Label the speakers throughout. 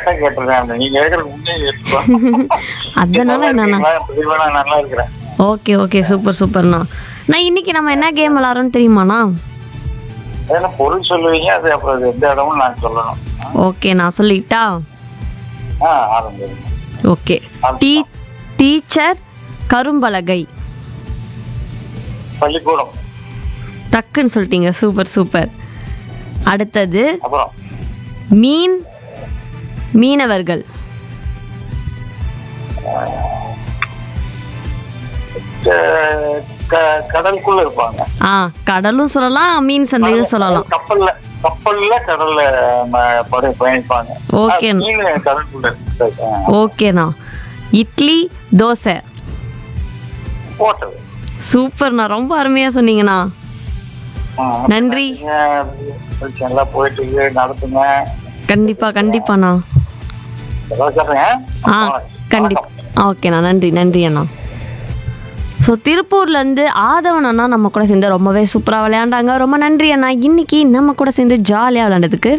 Speaker 1: கரெக்டா கேட்டிருக்கேன் நீங்க கேட்கறதுக்கு முன்னே கேட்டுருவோம்
Speaker 2: அதனால என்னண்ணா
Speaker 1: பிரதீபா நான் நல்லா இருக்கிறேன்
Speaker 2: ஓகே ஓகே சூப்பர் சூப்பர்ண்ணா நான் இன்னைக்கு நம்ம என்ன கேம் விளாட்றோம்னு தெரியுமாண்ணா
Speaker 1: ஏன்னா பொருள் சொல்லுவீங்க அது அப்புறம் அது எந்த இடமும் நான் சொல்லணும்
Speaker 2: ஓகே நான் சொல்லிட்டா
Speaker 1: ஆ ஆரம்பிங்க
Speaker 2: ஓகே டீ டீச்சர் கரும்பலகை
Speaker 1: பள்ளிக்கூடம்
Speaker 2: டக்குன்னு சொல்லிட்டீங்க சூப்பர் சூப்பர் அடுத்தது
Speaker 1: அப்புறம்
Speaker 2: மீன் மீனவர்கள்
Speaker 1: க- க- கடலுக்குள்ள இருப்பாங்க
Speaker 2: ஆ கடலும் சொல்லலாம் மீன் சந்தையும் சொல்லலாம்
Speaker 1: கப்பல்ல கப்பல்ல கடல்ல ம- படை பயணிப்பாங்க
Speaker 2: ஓகே
Speaker 1: ஆ, மீன் கடலுக்குள்ள இருக்கு. ஆ,
Speaker 2: ஓகேண்ணா இட்லி தோசை
Speaker 1: போட்டது
Speaker 2: சூப்பர்ண்ணா ரொம்ப அருமையாக சொன்னீங்கண்ணா
Speaker 1: ஆ,
Speaker 2: நன்றி
Speaker 1: நீங்க பரீட்சை நல்லா போயிட்டு இருக்கு நடத்துங்க
Speaker 2: கண்டிப்பாக கண்டிப்பாண்ணா
Speaker 1: எல்லாம் சொல்றேன்
Speaker 2: ஆ கண்டிப்பா ஓகேண்ணா நன்றி நன்றி அண்ணா ஸோ திருப்பூர்லேருந்து ஆதவன் அண்ணா நம்ம கூட சேர்ந்து ரொம்பவே சூப்பராக விளையாண்டாங்க ரொம்ப நன்றி அண்ணா இன்னைக்கு நம்ம கூட சேர்ந்து ஜாலியாக விளையாண்டதுக்கு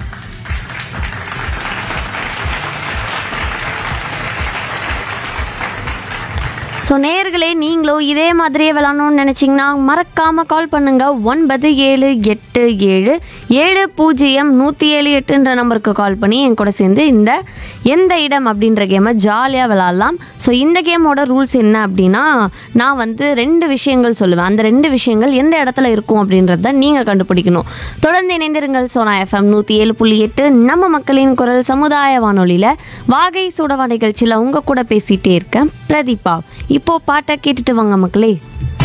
Speaker 2: ஸோ நேர்களே நீங்களும் இதே மாதிரியே விளாடணும்னு நினச்சிங்கன்னா மறக்காமல் கால் பண்ணுங்க ஒன்பது ஏழு எட்டு ஏழு ஏழு பூஜ்ஜியம் நூற்றி ஏழு எட்டுன்ற நம்பருக்கு கால் பண்ணி என் கூட சேர்ந்து இந்த எந்த இடம் அப்படின்ற கேமை ஜாலியாக விளாட்லாம் ஸோ இந்த கேமோட ரூல்ஸ் என்ன அப்படின்னா நான் வந்து ரெண்டு விஷயங்கள் சொல்லுவேன் அந்த ரெண்டு விஷயங்கள் எந்த இடத்துல இருக்கும் அப்படின்றத நீங்கள் கண்டுபிடிக்கணும் தொடர்ந்து இணைந்திருங்கள் சோனா எஃப்எம் நூற்றி ஏழு புள்ளி எட்டு நம்ம மக்களின் குரல் சமுதாய வானொலியில் வாகை சூடவா நிகழ்ச்சியில் உங்கள் கூட பேசிகிட்டே இருக்கேன் பிரதீபா இப்போ பாட்டை கேட்டுட்டு வாங்க மக்களே